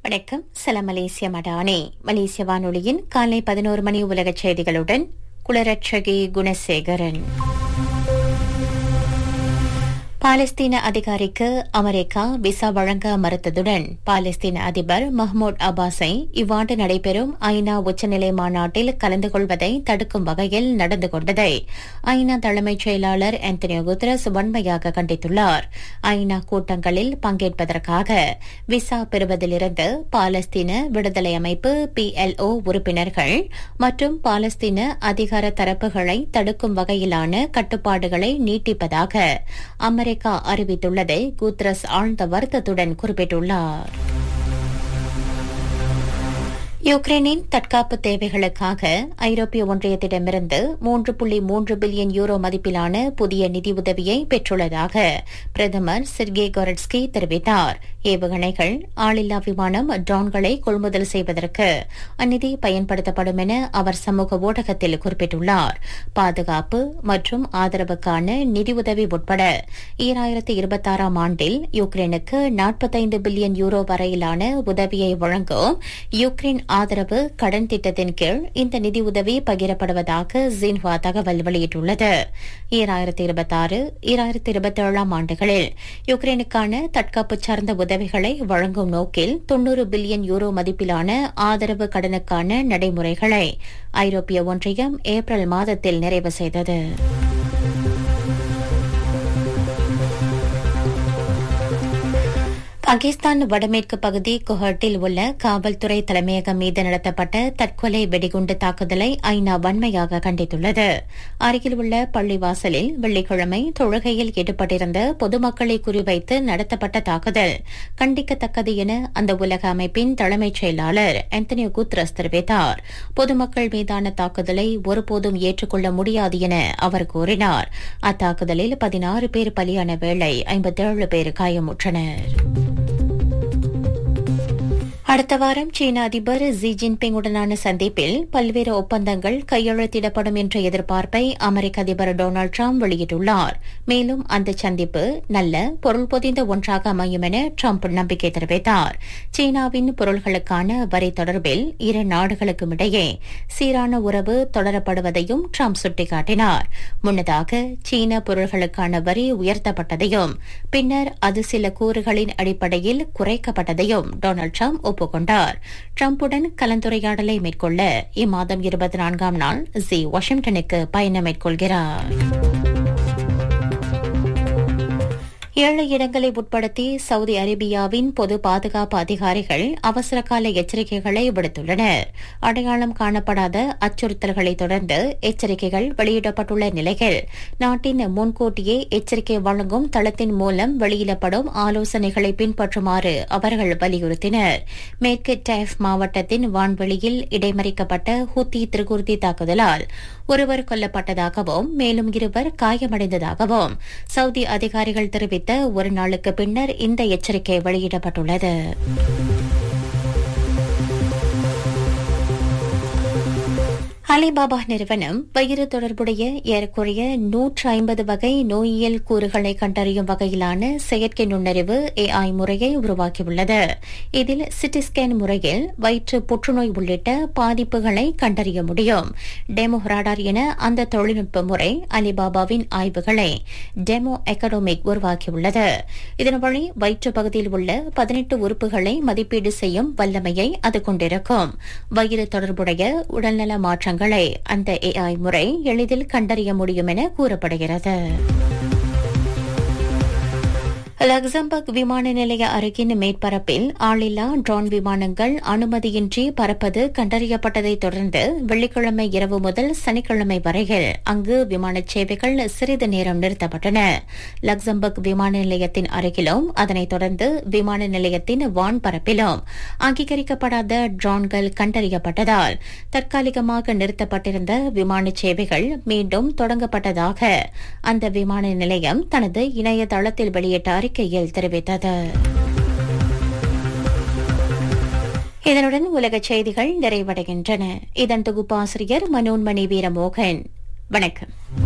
வணக்கம் சலாம் மலேசிய மடானே மலேசிய வானொலியின் காலை பதினோரு மணி உலகச் செய்திகளுடன் குளரட்சகி குணசேகரன் பாலஸ்தீன அதிகாரிக்கு அமெரிக்கா விசா வழங்க மறுத்ததுடன் பாலஸ்தீன அதிபர் மஹ்மூத் அப்பாஸை இவ்வாண்டு நடைபெறும் ஐநா உச்சநிலை மாநாட்டில் கலந்து கொள்வதை தடுக்கும் வகையில் நடந்து கொண்டதை ஐநா தலைமைச் செயலாளர் ஆந்தனியோ குத்ரஸ் வன்மையாக கண்டித்துள்ளார் ஐநா கூட்டங்களில் பங்கேற்பதற்காக விசா பெறுவதிலிருந்து பாலஸ்தீன விடுதலை அமைப்பு பிஎல்ஓ உறுப்பினர்கள் மற்றும் பாலஸ்தீன அதிகார தரப்புகளை தடுக்கும் வகையிலான கட்டுப்பாடுகளை நீட்டிப்பதாக அமெரிக்கா அறிவித்துள்ளதை குத்ரஸ் ஆழ்ந்த வருத்தத்துடன் குறிப்பிட்டுள்ளார் யுக்ரைனின் தற்காப்பு தேவைகளுக்காக ஐரோப்பிய ஒன்றியத்திடமிருந்து மூன்று புள்ளி மூன்று பில்லியன் யூரோ மதிப்பிலான புதிய நிதியுதவியை பெற்றுள்ளதாக பிரதமர் செர்கே கொரட்ஸ்கி தெரிவித்தார் ஏவுகணைகள் ஆளில்லா விமானம் ட்ரோன்களை கொள்முதல் செய்வதற்கு அந்நிதி பயன்படுத்தப்படும் என அவர் சமூக ஊடகத்தில் குறிப்பிட்டுள்ளார் பாதுகாப்பு மற்றும் ஆதரவுக்கான நிதியுதவி உட்பட ஈராயிரத்து இருபத்தாறாம் ஆண்டில் யுக்ரைனுக்கு நாற்பத்தைந்து பில்லியன் யூரோ வரையிலான உதவியை வழங்கும் யுக்ரைன் ஆதரவு கடன் திட்டத்தின் கீழ் இந்த நிதியுதவி பகிரப்படுவதாக ஜின்ஹுவா தகவல் வெளியிட்டுள்ளது ஈராயிரத்தி இருபத்தாறு ஈராயிரத்தி இருபத்தேழாம் ஆண்டுகளில் யுக்ரைனுக்கான தற்காப்பு சார்ந்த உதவிகளை வழங்கும் நோக்கில் தொன்னூறு பில்லியன் யூரோ மதிப்பிலான ஆதரவு கடனுக்கான நடைமுறைகளை ஐரோப்பிய ஒன்றியம் ஏப்ரல் மாதத்தில் நிறைவு செய்தது பாகிஸ்தான் வடமேற்கு பகுதி குவஹாட்டில் உள்ள காவல்துறை தலைமையகம் மீது நடத்தப்பட்ட தற்கொலை வெடிகுண்டு தாக்குதலை ஐநா வன்மையாக கண்டித்துள்ளது அருகில் உள்ள பள்ளிவாசலில் வெள்ளிக்கிழமை தொழுகையில் ஈடுபட்டிருந்த பொதுமக்களை குறிவைத்து நடத்தப்பட்ட தாக்குதல் கண்டிக்கத்தக்கது என அந்த உலக அமைப்பின் தலைமைச் செயலாளர் ஆந்தனியோ குத்ரஸ் தெரிவித்தார் பொதுமக்கள் மீதான தாக்குதலை ஒருபோதும் ஏற்றுக்கொள்ள முடியாது என அவர் கூறினார் அத்தாக்குதலில் பதினாறு பேர் பலியான வேளை ஐம்பத்தேழு பேர் காயமுற்றனர் அடுத்த வாரம் சீன அதிபர் ஜி ஜின்பிங் உடனான சந்திப்பில் பல்வேறு ஒப்பந்தங்கள் கையெழுத்திடப்படும் என்ற எதிர்பார்ப்பை அமெரிக்க அதிபர் டொனால்டு டிரம்ப் வெளியிட்டுள்ளார் மேலும் அந்த சந்திப்பு நல்ல பொருள் பொதிந்த ஒன்றாக அமையும் என டிரம்ப் நம்பிக்கை தெரிவித்தார் சீனாவின் பொருள்களுக்கான வரி தொடர்பில் இரு நாடுகளுக்கும் இடையே சீரான உறவு தொடரப்படுவதையும் டிரம்ப் சுட்டிக்காட்டினார் முன்னதாக சீன பொருள்களுக்கான வரி உயர்த்தப்பட்டதையும் பின்னர் அது சில கூறுகளின் அடிப்படையில் குறைக்கப்பட்டதையும் டொனால்டு டிரம்ப் ஒப்புக்கொண்டார் டிரம்புடன் கலந்துரையாடலை மேற்கொள்ள இம்மாதம் இருபத்தி நான்காம் நாள் ஜி வாஷிங்டனுக்கு பயணம் மேற்கொள்கிறார் ஏழு இடங்களை உட்படுத்தி சவுதி அரேபியாவின் பொது பாதுகாப்பு அதிகாரிகள் அவசரகால எச்சரிக்கைகளை விடுத்துள்ளனர் அடையாளம் காணப்படாத அச்சுறுத்தல்களை தொடர்ந்து எச்சரிக்கைகள் வெளியிடப்பட்டுள்ள நிலையில் நாட்டின் முன்கூட்டியே எச்சரிக்கை வழங்கும் தளத்தின் மூலம் வெளியிடப்படும் ஆலோசனைகளை பின்பற்றுமாறு அவர்கள் வலியுறுத்தினர் மேற்கு டைஃப் மாவட்டத்தின் வான்வெளியில் இடைமறிக்கப்பட்ட ஹூத்தி திருகுர்தி தாக்குதலால் ஒருவர் கொல்லப்பட்டதாகவும் மேலும் இருவர் காயமடைந்ததாகவும் சவுதி அதிகாரிகள் தெரிவித்த ஒரு நாளுக்கு பின்னர் இந்த எச்சரிக்கை வெளியிடப்பட்டுள்ளது அலிபாபா நிறுவனம் வயிறு தொடர்புடைய ஏறக்குறைய நூற்று ஐம்பது வகை நோயியல் கூறுகளை கண்டறியும் வகையிலான செயற்கை நுண்ணறிவு ஏஐ முறையை உருவாக்கியுள்ளது இதில் சிடி ஸ்கேன் முறையில் வயிற்று புற்றுநோய் உள்ளிட்ட பாதிப்புகளை கண்டறிய முடியும் டெமோ ராடார் என அந்த தொழில்நுட்ப முறை அலிபாபாவின் ஆய்வுகளை டெமோ எக்கடோமிக் உருவாக்கியுள்ளது இதன் வழி வயிற்று பகுதியில் உள்ள பதினெட்டு உறுப்புகளை மதிப்பீடு செய்யும் வல்லமையை அது கொண்டிருக்கும் வயிறு தொடர்புடைய உடல்நல மாற்றங்கள் மாற்றங்களை அந்த ஏஐ முறை எளிதில் கண்டறிய முடியும் என கூறப்படுகிறது லக்சம்பர்க் விமான நிலைய அருகின் மேற்பரப்பில் ஆளில்லா ட்ரோன் விமானங்கள் அனுமதியின்றி பறப்பது கண்டறியப்பட்டதை தொடர்ந்து வெள்ளிக்கிழமை இரவு முதல் சனிக்கிழமை வரையில் அங்கு விமான சேவைகள் சிறிது நேரம் நிறுத்தப்பட்டன லக்சம்பர்க் விமான நிலையத்தின் அருகிலும் அதனைத் தொடர்ந்து விமான நிலையத்தின் வான்பரப்பிலும் அங்கீகரிக்கப்படாத ட்ரோன்கள் கண்டறியப்பட்டதால் தற்காலிகமாக நிறுத்தப்பட்டிருந்த விமான சேவைகள் மீண்டும் தொடங்கப்பட்டதாக அந்த விமான நிலையம் தனது இணையதளத்தில் வெளியிட்ட அறிக்கையில் தெரிவித்தது இதனுடன் உலகச் செய்திகள் நிறைவடைகின்றன இதன் தொகுப்பாசிரியர் மனோன்மணி வீரமோகன் வணக்கம்